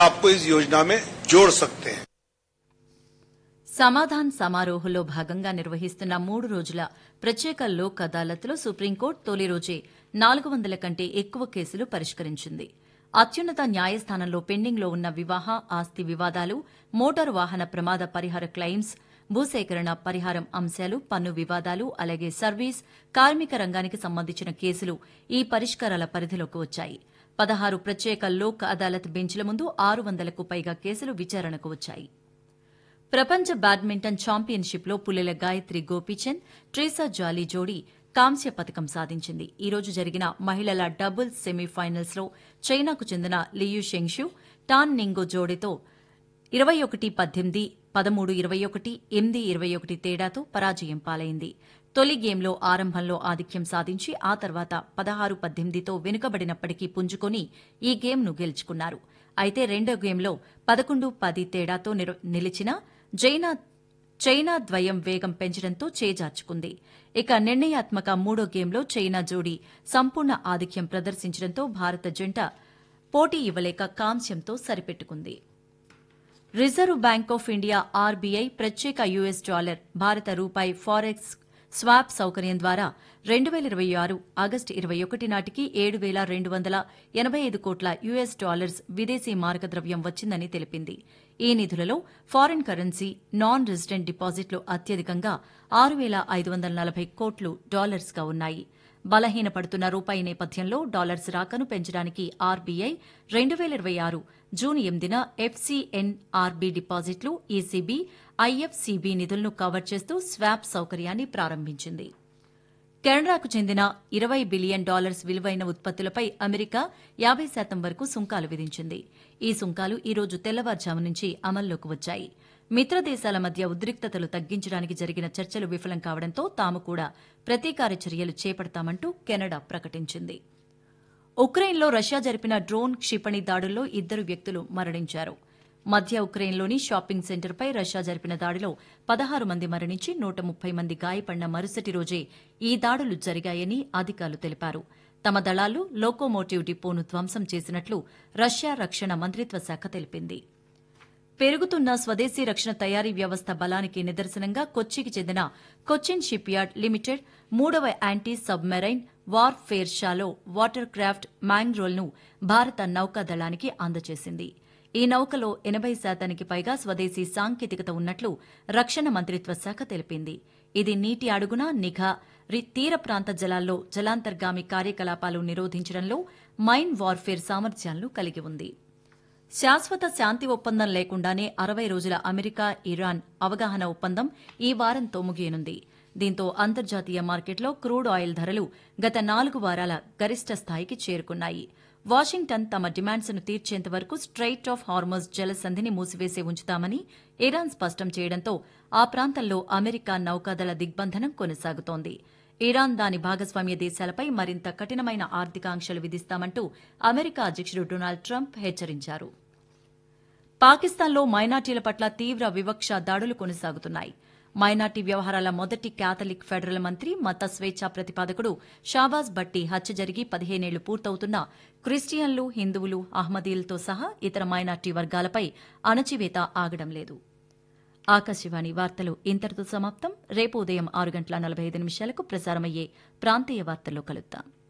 आपको इस योजना में जोड़ सकते हैं సమాధాన్ సమారోహంలో భాగంగా నిర్వహిస్తున్న మూడు రోజుల ప్రత్యేక లోక్ అదాలత్లో సుప్రీంకోర్టు తొలి రోజే నాలుగు వందల కంటే ఎక్కువ కేసులు పరిష్కరించింది అత్యున్నత న్యాయస్థానంలో పెండింగ్లో ఉన్న వివాహ ఆస్తి వివాదాలు మోటారు వాహన ప్రమాద పరిహార క్లెయిమ్స్ భూసేకరణ పరిహారం అంశాలు పన్ను వివాదాలు అలాగే సర్వీస్ కార్మిక రంగానికి సంబంధించిన కేసులు ఈ పరిష్కారాల పరిధిలోకి వచ్చాయి పదహారు ప్రత్యేక లోక్ అదాలత్ బెంచ్ల ముందు ఆరు వందలకు పైగా కేసులు విచారణకు వచ్చాయి ప్రపంచ బ్యాడ్మింటన్ ఛాంపియన్షిప్లో పుల్లెల గాయత్రి గోపీచంద్ ట్రేసా జాలీ జోడీ కాంస్య పథకం సాధించింది ఈ రోజు జరిగిన మహిళల డబుల్స్ సెమీఫైనల్స్లో చైనాకు చెందిన లియు షెంగ్షు టాన్ నింగో జోడీతో ఇరవై ఒకటి పద్దెనిమిది పదమూడు ఇరవై ఒకటి ఎనిమిది ఇరవై ఒకటి తేడాతో పరాజయం పాలైంది తొలి గేమ్లో ఆరంభంలో ఆధిక్యం సాధించి ఆ తర్వాత పదహారు పద్దెనిమిదితో వెనుకబడినప్పటికీ పుంజుకొని ఈ గేమ్ను గెలుచుకున్నారు అయితే రెండో గేమ్లో పదకొండు పది తేడాతో నిర- నిలిచిన జైనా చైనా ద్వయం వేగం పెంచడంతో చేజార్చుకుంది ఇక నిర్ణయాత్మక మూడో గేమ్లో చైనా జోడీ సంపూర్ణ ఆధిక్యం ప్రదర్శించడంతో భారత జంట పోటీ ఇవ్వలేక కాంస్యంతో సరిపెట్టుకుంది reserve bank of India RBI ప్రత్యేక యుఎస్ డాలర్ భారత రూపాయి ఫారెక్స్ స్వాప్ సౌకర్యం ద్వారా రెండు వేల ఇరవై ఆరు ఆగస్టు ఇరవై ఒకటి నాటికి ఏడు వేల రెండు వందల ఎనబై ఐదు కోట్ల యుఎస్ డాలర్స్ విదేశీ మార్గద్రవ్యం వచ్చిందని తెలిపింది ఈ నిధులలో ఫారిన్ కరెన్సీ నాన్ రెసిడెంట్ డిపాజిట్లు అత్యధికంగా ఆరు వేల ఐదు వందల నలభై కోట్లు డాలర్స్గా ఉన్నాయి బలహీనపడుతున్న రూపాయి నేపథ్యంలో డాలర్స్ రాకను పెంచడానికి ఆర్బీఐ రెండు వేల ఇరవై ఆరు జూన్ ఎనిమిదిన ఎఫ్సీఎన్ఆర్బీ డిపాజిట్లు ఈసీబీ ఐఎఫ్సీబీ నిధులను కవర్ చేస్తూ స్వాప్ సౌకర్యాన్ని ప్రారంభించింది కెనడాకు చెందిన ఇరవై బిలియన్ డాలర్స్ విలువైన ఉత్పత్తులపై అమెరికా యాబై శాతం వరకు సుంకాలు విధించింది ఈ సుంకాలు ఈ రోజు తెల్లవారుజాము నుంచి అమల్లోకి వచ్చాయి మిత్ర దేశాల మధ్య ఉద్రిక్తతలు తగ్గించడానికి జరిగిన చర్చలు విఫలం కావడంతో తాము కూడా ప్రతీకార చర్యలు చేపడతామంటూ కెనడా ప్రకటించింది ఉక్రెయిన్లో రష్యా జరిపిన డ్రోన్ క్షిపణి దాడుల్లో ఇద్దరు వ్యక్తులు మరణించారు మధ్య ఉక్రెయిన్లోని షాపింగ్ సెంటర్పై రష్యా జరిపిన దాడిలో పదహారు మంది మరణించి నూట ముప్పై మంది గాయపడిన మరుసటి రోజే ఈ దాడులు జరిగాయని అధికారులు తెలిపారు తమ దళాలు లోకోమోటివ్ డిపోను ధ్వంసం చేసినట్లు రష్యా రక్షణ మంత్రిత్వ శాఖ తెలిపింది పెరుగుతున్న స్వదేశీ రక్షణ తయారీ వ్యవస్థ బలానికి నిదర్శనంగా కొచ్చికి చెందిన కొచ్చిన్ షిప్ యార్డ్ లిమిటెడ్ మూడవ anti submarine warfare shallow water craft మ్యాంగ్రోల్ను భారత నౌకాదళానికి అందజేసింది ఈ నౌకలో ఎనబై శాతానికి పైగా స్వదేశీ సాంకేతికత ఉన్నట్లు రక్షణ మంత్రిత్వ శాఖ తెలిపింది ఇది నీటి అడుగున నిఘా రి- తీర ప్రాంత జలాల్లో జలాంతర్గామి కార్యకలాపాలు నిరోధించడంలో మైన్ వార్ఫేర్ సామర్థ్యాలను కలిగి ఉంది శాశ్వత శాంతి ఒప్పందం లేకుండానే అరవై రోజుల అమెరికా ఇరాన్ అవగాహన ఒప్పందం ఈ వారంతో ముగియనుంది దీంతో అంతర్జాతీయ మార్కెట్లో క్రూడ్ ఆయిల్ ధరలు గత నాలుగు వారాల గరిష్ట స్థాయికి చేరుకున్నాయి వాషింగ్టన్ తమ డిమాండ్స్ను తీర్చేంత వరకు స్ట్రైట్ ఆఫ్ హార్మోజ్ జలసంధిని మూసివేసి ఉంచుతామని ఇరాన్ స్పష్టం చేయడంతో ఆ ప్రాంతంలో అమెరికా నౌకాదళ దిగ్బంధనం కొనసాగుతోంది ఇరాన్ దాని భాగస్వామ్య దేశాలపై మరింత కఠినమైన ఆర్థిక ఆంక్షలు విధిస్తామంటూ అమెరికా అధ్యక్షుడు డొనాల్డ్ ట్రంప్ హెచ్చరించారు పాకిస్తాన్లో మైనార్టీల పట్ల తీవ్ర వివక్ష దాడులు కొనసాగుతున్నాయి మైనార్టీ వ్యవహారాల మొదటి క్యాథలిక్ ఫెడరల్ మంత్రి మత స్వేచ్ఛా ప్రతిపాదకుడు షాబాజ్ భట్టి హత్య జరిగి పదిహేనేళ్లు పూర్తవుతున్న క్రిస్టియన్లు హిందువులు అహ్మదీలతో సహా ఇతర మైనార్టీ వర్గాలపై అణచివేత ఆగడం లేదు ఆకాశవాణి వార్తలు ఇంతటితో సమాప్తం రేపు ఉదయం ఆరు గంటల నలభై ఐదు నిమిషాలకు ప్రసారమయ్యే ప్రాంతీయ వార్తల్లో కలుద్దాం